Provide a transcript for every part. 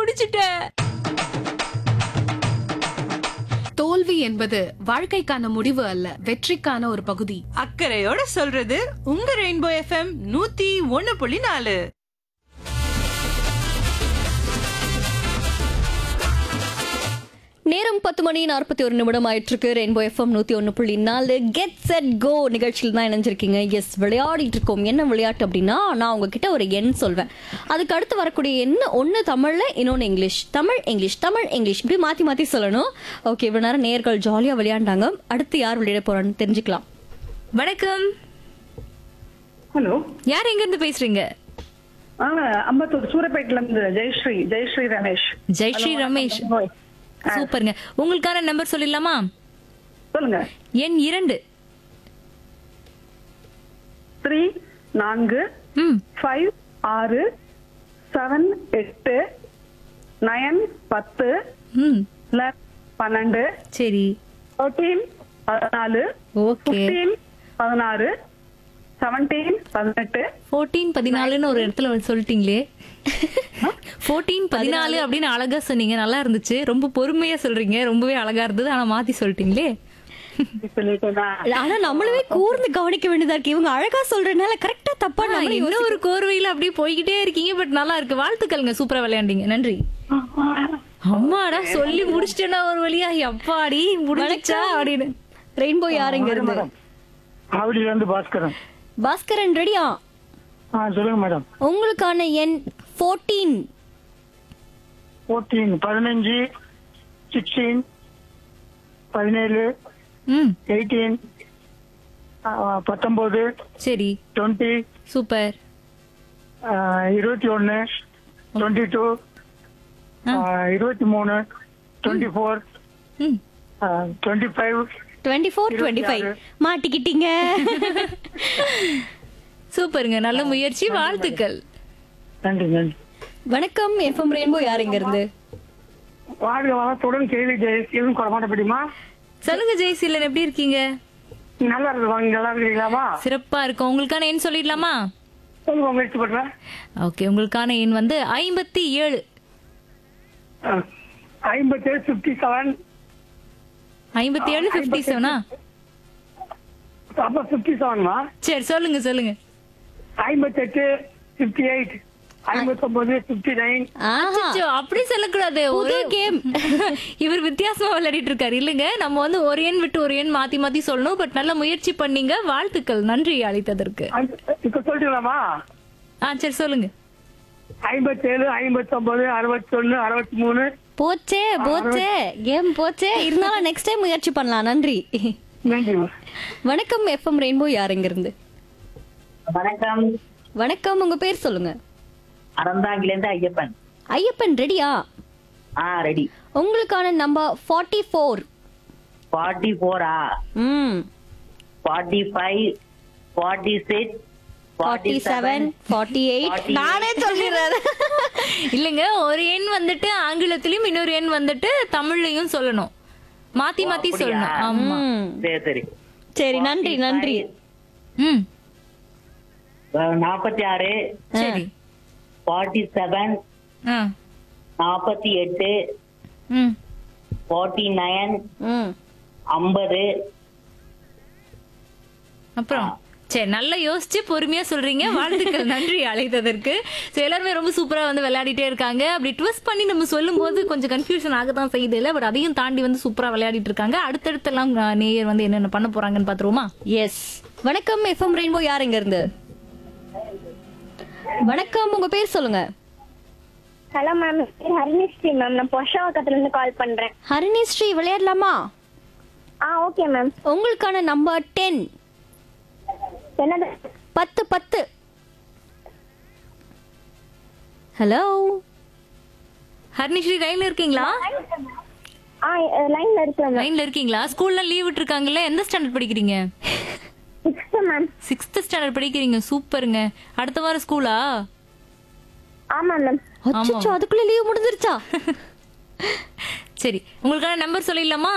கண்டுபிடிச்சிட்டேன் தோல்வி என்பது வாழ்க்கைக்கான முடிவு அல்ல வெற்றிக்கான ஒரு பகுதி அக்கறையோட சொல்றது உங்க ரெயின்போ எஃப்எம் நூத்தி ஒண்ணு புள்ளி நாலு நேரம் பத்து மணி நாற்பத்தி ஒரு நிமிடம் ஆயிட்டிருக்கு ரெயின்போ எஃப்எம் நூற்றி ஒன்று புள்ளி நாலு கெட் செட் கோ நிகழ்ச்சியில் தான் இணைஞ்சிருக்கீங்க எஸ் விளையாடிட்டு இருக்கோம் என்ன விளையாட்டு அப்படின்னா நான் உங்ககிட்ட ஒரு எண் சொல்வேன் அதுக்கு அடுத்து வரக்கூடிய எண் ஒன்று தமிழில் இன்னொன்று English Tamil English Tamil English இப்படி மாற்றி மாற்றி சொல்லணும் ஓகே இவ்வளோ நேரம் நேர்கள் ஜாலியாக விளையாண்டாங்க அடுத்து யார் விளையாட போகிறான்னு தெரிஞ்சுக்கலாம் வணக்கம் ஹலோ யார் எங்க இருந்து பேசுறீங்க ஆ அம்பத்தூர் சூரப்பேட்டில இருந்து ஜெயஸ்ரீ ஜெயஸ்ரீ ரமேஷ் ஜெயஸ்ரீ ரமேஷ் சூப்பருங்க உங்களுக்கான நம்பர் சொல்லிடலாமா சொல்லுங்க எண் இரண்டு த்ரீ நான்கு ம் ஃபைவ் ஆறு செவன் எட்டு நயன் பத்து ம் லெவன் பன்னெண்டு சரி ஃபோர்டீன் பதினாலு ஓகே ஃபிஃப்டீன் பதினாறு செவன்டீன் பதினெட்டு ஃபோர்டீன் பதினாலுன்னு ஒரு இடத்துல வந்து சொல்லிட்டீங்களே ஃபோர்டீன் பதினாலு அப்படின்னு அழகா சொன்னீங்க நல்லா இருந்துச்சு ரொம்ப பொறுமையா சொல்றீங்க ரொம்பவே அழகா இருந்தது ஆனா மாத்தி சொல்லிட்டீங்களே சொல்லிட்டேனா ஆனா நம்மளவே கூர்ந்து கவனிக்க வேண்டியதா இருக்கு இவங்க அழகா சொல்றதுனால கரெக்டா தப்பா ஆனா, நம்ம இன்னும் ஒரு கோர்வையில அப்படியே போய்கிட்டே இருக்கீங்க பட் நல்லா இருக்கு வாழ்த்துக்கள்ங்க சூப்பரா விளையாண்டீங்க நன்றி அம்மாடா சொல்லி முடிச்சிட்டேன்னா ஒரு வழியா எப்பாடி முடிச்சா அப்படின்னு ரெயின்போ யாருங்க இருந்து ஆவடியில இருந்து பாஸ்கரன் பாஸ்கரன் ரெடியா ஆ சொல்லுங்க மேடம் உங்களுக்கான எண் ஃபோர்டீன் ஃபோர்டீன் பதினஞ்சு சிக்ஸ்டீன் பதினேழு ம் எயிட்டீன் பத்தொன்பது சரி டுவெண்ட்டி சூப்பர் இருபத்தி ஒன்று டுவெண்ட்டி டூ இருபத்தி மூணு twenty four hmm twenty five twenty four twenty five மாட்டிக்கிட்டீங்க சூப்பருங்க நல்ல முயற்சி வாழ்த்துக்கள் நன்றி நன்றி வணக்கம் எஃப்எம் ரெயின்போ யாருங்க இருந்து வாழ்க வளத்துடன் கேள்வி எதுவும் குறமாட்ட முடியுமா சொல்லுங்க ஜெயசீலன் எப்படி இருக்கீங்க நல்லா இருக்கு நீங்க நல்லா இருக்கீங்களாமா சிறப்பா இருக்கும் உங்களுக்கான எண் சொல்லிடலாமா சொல்லுங்க முயற்சி பண்றேன் ஓகே உங்களுக்கான எண் வந்து ஐம்பத்தி ஏழு ஐம்பத்தேழு ஃபிஃப்டி செவன் ஐம்பத்தி ஏழு பிப்டி செவனா அப்ப ஃபிஃப்டி செவன்மா சரி சொல்லுங்க சொல்லுங்க ஐம்பத்தெட்டு ஃபிஃப்டி எயிட் ஐம்பத்தொன்பது ஃபிஃப்டி நைன் ஆஹா அச்சோ, அப்படி சொல்லக்கூடாது ஒரு கேம் இவர் வித்தியாசமா விளையாடிட்டு இருக்காரு இல்லைங்க நம்ம வந்து ஒரு எண் விட்டு ஒரு எண் மாத்தி மாத்தி சொல்லணும் பட் நல்ல முயற்சி பண்ணீங்க வாழ்த்துக்கள் நன்றி அளித்ததற்கு இப்ப சொல்லிட்டுலாமா ஆ சரி சொல்லுங்க ஐம்பத்தேழு ஐம்பத்தொன்பது அறுபத்தொன்னு அறுபத்தி மூணு போச்சே போச்சே கேம் போச்சே இருந்தாலும் நெக்ஸ்ட் டைம் முயற்சி பண்ணலாம் நன்றி நன்றி வணக்கம் எஃப்எம் ரெயின்போ யாருங்க இருந்து வணக்கம் வணக்கம் உங்க பேர் சொல்லுங்க அறந்தாங்கில இருந்து ஐயப்பன் ஐயப்பன் ரெடியா ஆ ரெடி உங்களுக்கான நம்பர் ஃபார்ட்டி ஃபோர் ஃபார்ட்டி ஃபோரா hmm forty five forty six forty seven forty eight நானே சொல்லிடுறேன் இல்லைங்க ஒரு எண் வந்துட்டு ஆங்கிலத்திலயும் இன்னொரு எண் வந்துட்டு தமிழ்லயும் சொல்லணும் மாத்தி மாத்தி சொல்லணும் ஆமா ம். சரி சரி சரி நன்றி நன்றி ம் நாற்பத்தி ஆறு சரி ஃபார்ட்டி செவன் ஆ நாற்பத்தி எட்டு ம் ஃபார்ட்டி நைன் ம் ஐம்பது அப்புறம் சரி நல்லா யோசிச்சு பொறுமையா சொல்றீங்க வாழ்த்துக்கள் நன்றி அழைத்ததற்கு சோ எல்லாருமே ரொம்ப சூப்பரா வந்து விளையாடிட்டே இருக்காங்க அப்படி ட்விஸ்ட் பண்ணி நம்ம சொல்லும் போது கொஞ்சம் கன்ஃபியூஷன் ஆகத்தான் செய்யுது இல்ல பட் அதையும் தாண்டி வந்து சூப்பரா விளையாடிட்டு இருக்காங்க அடுத்தடுத்தெல்லாம் அஹ், நேயர் வந்து என்னென்ன பண்ண போறாங்கன்னு பாத்துருவோமா எஸ் வணக்கம் எஃப்எம் ரெயின்போ யாருங்க இருந்து வணக்கம் உங்க பேர் சொல்லுங்க ஹலோ மேம் ஹரிணிஸ்ரீ மேம் நான் பொஷாவக்கத்துல இருந்து கால் பண்றேன் ஹரிணி ஸ்ரீ விளையாடலாமா ஆ ஓகே மேம் உங்களுக்கான நம்பர் டென் என்னது பத்து பத்து ஹலோ ஹர்னிஸ்ரீ லைன்ல இருக்கீங்களா ஆ லைன்ல இருக்கிறேன் மேம் லைன்ல இருக்கீங்களா ஸ்கூல்ல லீவ் விட்டுருக்காங்கல்ல எந்த ஸ்டாண்டர்ட் படிக்கிறீங்க சிக்ஸ்த் மேம் சிக்ஸ்த் ஸ்டாண்டர்ட் படிக்கிறீங்க சூப்பருங்க அடுத்த வாரம் ஸ்கூலா ஆமா மேம் அச்சோ அதுக்குள்ள லீவ் முடிஞ்சிருச்சா சரி உங்களுக்கான நம்பர் சொல்லிடலாமா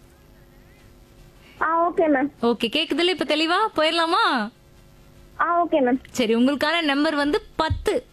ஆ ஓகே மேம் ஓகே கேக்குதுல இப்ப தெளிவா போயிடலாமா ஆ ஓகே மேம் சரி உங்களுக்கான நம்பர் வந்து பத்து